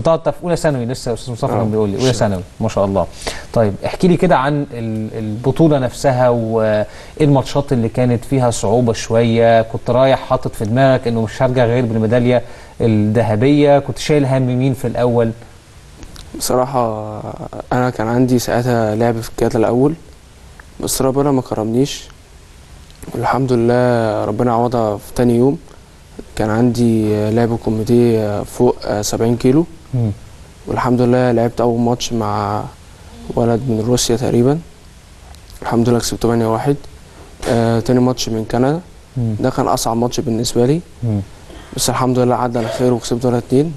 كنت قاعد في اولى ثانوي لسه استاذ مصطفى آه، كان بيقول لي اولى شاء ثانوي ما شاء الله طيب احكي لي كده عن ال- البطوله نفسها وايه الماتشات اللي كانت فيها صعوبه شويه كنت رايح حاطط في دماغك انه مش هرجع غير بالميداليه الذهبيه كنت شايل هم مين في الاول بصراحة أنا كان عندي ساعتها لعب في الكاتا الأول بس ربنا ما كرمنيش والحمد لله ربنا عوضها في تاني يوم كان عندي لعب كوميدي فوق سبعين كيلو مم. والحمد لله لعبت أول ماتش مع ولد من روسيا تقريبا الحمد لله كسبت 8 واحد آه تاني ماتش من كندا مم. ده كان أصعب ماتش بالنسبة لي مم. بس الحمد لله عدى على خير وكسبت ولا اتنين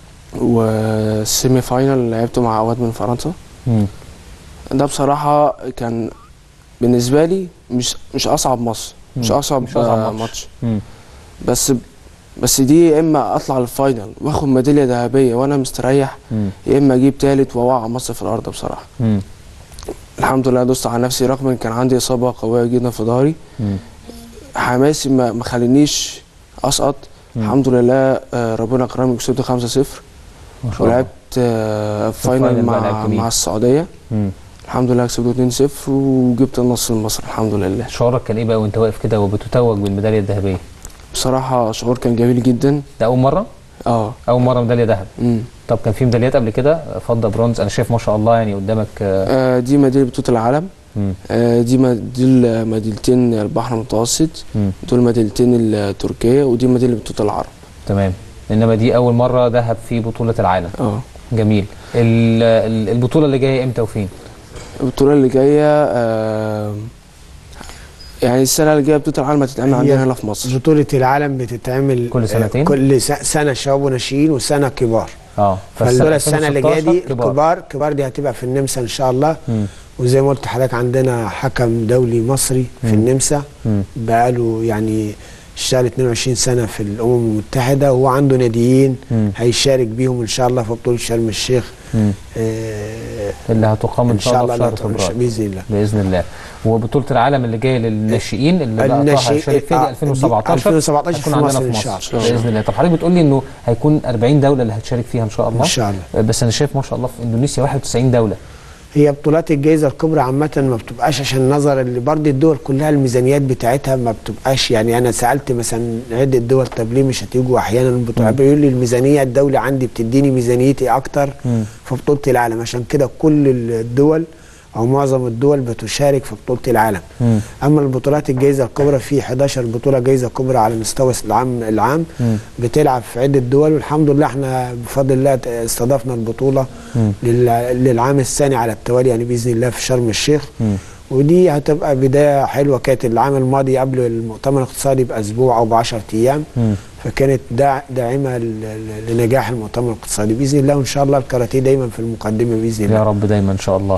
والسيمي فاينل لعبته مع عواد من فرنسا مم. ده بصراحة كان بالنسبة لي مش مش أصعب ماتش مش مم. أصعب, مش أصعب آه، ماتش. ماتش مم. بس بس دي يا إما أطلع للفاينل وآخد ميدالية ذهبية وأنا مستريح مم. يا إما أجيب تالت وأوقع مصر في الأرض بصراحة مم. الحمد لله دوست على نفسي رغم إن كان عندي إصابة قوية جدا في ظهري مم. حماسي ما ما خلينيش أسقط مم. الحمد لله آه، ربنا كرمني وكسبت 5-0 ما شاء الله ولعبت آه، الفاينل فاينل بقى لعبت مع مين؟ مع السعودية مم. الحمد لله كسبته 2-0 وجبت النصر لمصر الحمد لله شعورك كان ايه بقى وانت واقف كده وبتتوج بالميداليه الذهبيه بصراحة شعور كان جميل جدا ده اول مره اه اول مره ميداليه ذهب امم طب كان في ميداليات قبل كده فضه برونز انا شايف ما شاء الله يعني قدامك آه، آه، دي ميدالية بطولة العالم مم. آه، دي مد- دول ميداليتين البحر المتوسط مم. دول ميداليتين التركية ودي ميدالية بطولة العرب تمام انما دي اول مره ذهب في بطوله العالم اه جميل ال- ال- البطوله اللي جايه امتى وفين البطولة اللي جاية آه، يعني السنة اللي جاية بطولة العالم هتتعمل هي عندنا هنا في مصر بطولة العالم بتتعمل كل سنتين؟ آه، كل س- سنة شباب وناشئين وسنة كبار اه فدول السنة اللي جاية دي 2016 كبار. كبار كبار دي هتبقى في النمسا إن شاء الله مم. وزي ما قلت لحضرتك عندنا حكم دولي مصري في مم. النمسا مم. بقاله يعني اشتغل 22 سنة في الأمم المتحدة وهو عنده ناديين مم. هيشارك بيهم إن شاء الله في بطولة شرم الشيخ مم. آه، اللي هتقام إن شاء الله في شهر لا- فبراير بإذن الله باذن الله وبطوله العالم اللي جايه للناشئين اللي بقى طه الناشئين- هيشارك فيها آه، دي 2017 2017 هتكون في عندنا مصر في إن مصر شاء الله. باذن الله طب حضرتك بتقول لي انه هيكون 40 دوله اللي هتشارك فيها ان شاء الله إن شاء الله بس انا شايف ما شاء الله في اندونيسيا 91 دوله هي بطولات الجائزة الكبرى عامة ما بتبقاش عشان نظر اللي برضه الدول كلها الميزانيات بتاعتها ما بتبقاش يعني أنا سألت مثلا عدة دول طب ليه مش هتيجوا أحيانا بتوع بيقول لي الميزانية الدولة عندي بتديني ميزانيتي أكتر مم. في بطولة العالم عشان كده كل الدول أو معظم الدول بتشارك في بطولة العالم مم. أما البطولات الجائزة الكبرى في 11 بطولة جائزة كبرى على مستوى العام العام مم. بتلعب في عدة دول والحمد لله احنا بفضل الله استضفنا البطولة مم. لل- للعام الثاني على التوالي يعني باذن الله في شرم الشيخ مم. ودي هتبقى بدايه حلوه كانت العام الماضي قبل المؤتمر الاقتصادي باسبوع او ب 10 ايام مم. فكانت داع داعمه ل- ل- لنجاح المؤتمر الاقتصادي باذن الله وان شاء الله الكاراتيه دايما في المقدمه باذن الله يا رب دايما ان شاء الله